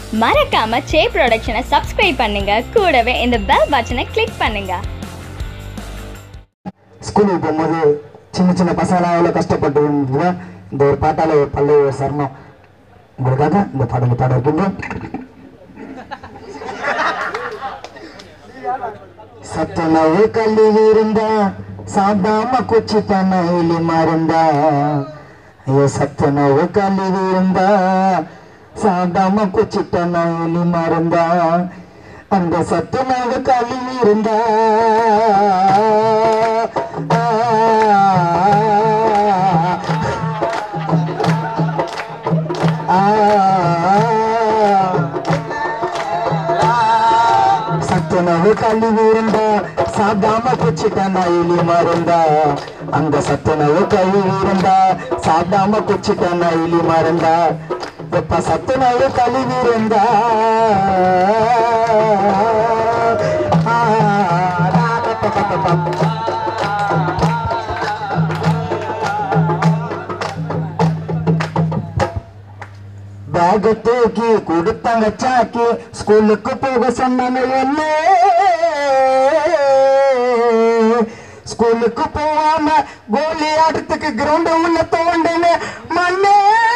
மறக்காம சே ப்ரொடக்ஷனை சப்ஸ்கிரைப் பண்ணுங்க கூடவே இந்த பெல் பட்டனை கிளிக் பண்ணுங்க ஸ்கூலுக்கு போகும்போது சின்ன சின்ன பசங்களாம் எவ்வளோ கஷ்டப்பட்டு இருந்தது இந்த ஒரு பாட்டால ஒரு பல்லு ஒரு சரணம் உங்களுக்காக இந்த பாடலை பாட வைக்கின்றோம் சத்துணவு கல்வி இருந்தா சாப்பிடாம குச்சி பண்ண எலி மருந்தா ஐயோ சத்துணவு கல்வி இருந்தா சாப்பிடாம குச்சி பண்ண எலி மருந்தா அந்த சத்துணவு கல்வி இருந்தா சத்துணவு கல்வி இருந்தா சாப்பிடாம குச்சிட்டா எலி மருந்தா அந்த சத்துணவு கல்வி இருந்தா சாப்பிடாம குச்சிட்டா எலி மருந்தா எப்ப சத்துணவு கல்வி இருந்தா ஆ, ரா, பா, பா, பா, பா, பா. பேக தூக்கி கொடுத்தாங்க சாக்கி ஸ்கூலுக்கு போக சொன்னாங்க என்ன ஸ்கூலுக்கு போகாம கோலி ஆட்டத்துக்கு கிரவுண்ட் உள்ள தோண்டுன்னு மண்ணே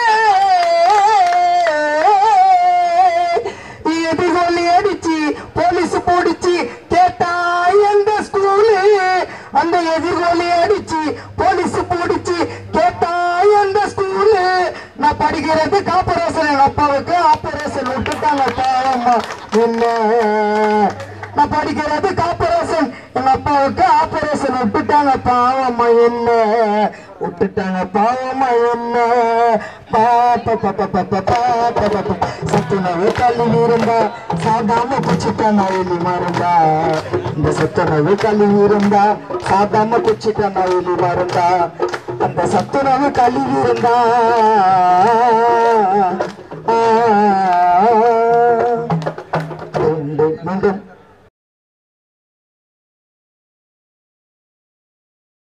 எது கோலி அடிச்சு போலீஸ் போடிச்சு கேட்டா எந்த ஸ்கூலு அந்த எதிர்கோலி அடிச்சு போலீஸ் போடிச்சு கேட்டா எந்த ஸ்கூலு நான் படிக்கிறது காப்பரேஷன் எங்க அப்பாவுக்கு ஆபரேஷன் விட்டுட்டாங்க பாவம்மா என்ன நான் படிக்கிறது காப்பரேஷன் எங்க அப்பாவுக்கு ஆபரேஷன் விட்டுட்டாங்க பாவம்மா என்ன விட்டுட்டாங்க பாவம்மா என்ன பாப்பா பாப்பா பாப்பா பாப்பா பாப்பா சத்துணவு கல்வி இருந்தா சாதாம குச்சிட்டாங்க எலி மருந்தா இந்த சத்துணவு கல்வி இருந்தா சாதாம குச்சிட்டாங்க எலி மருந்தா அந்த சத்துணவு கல்வி இருந்தா ஆ,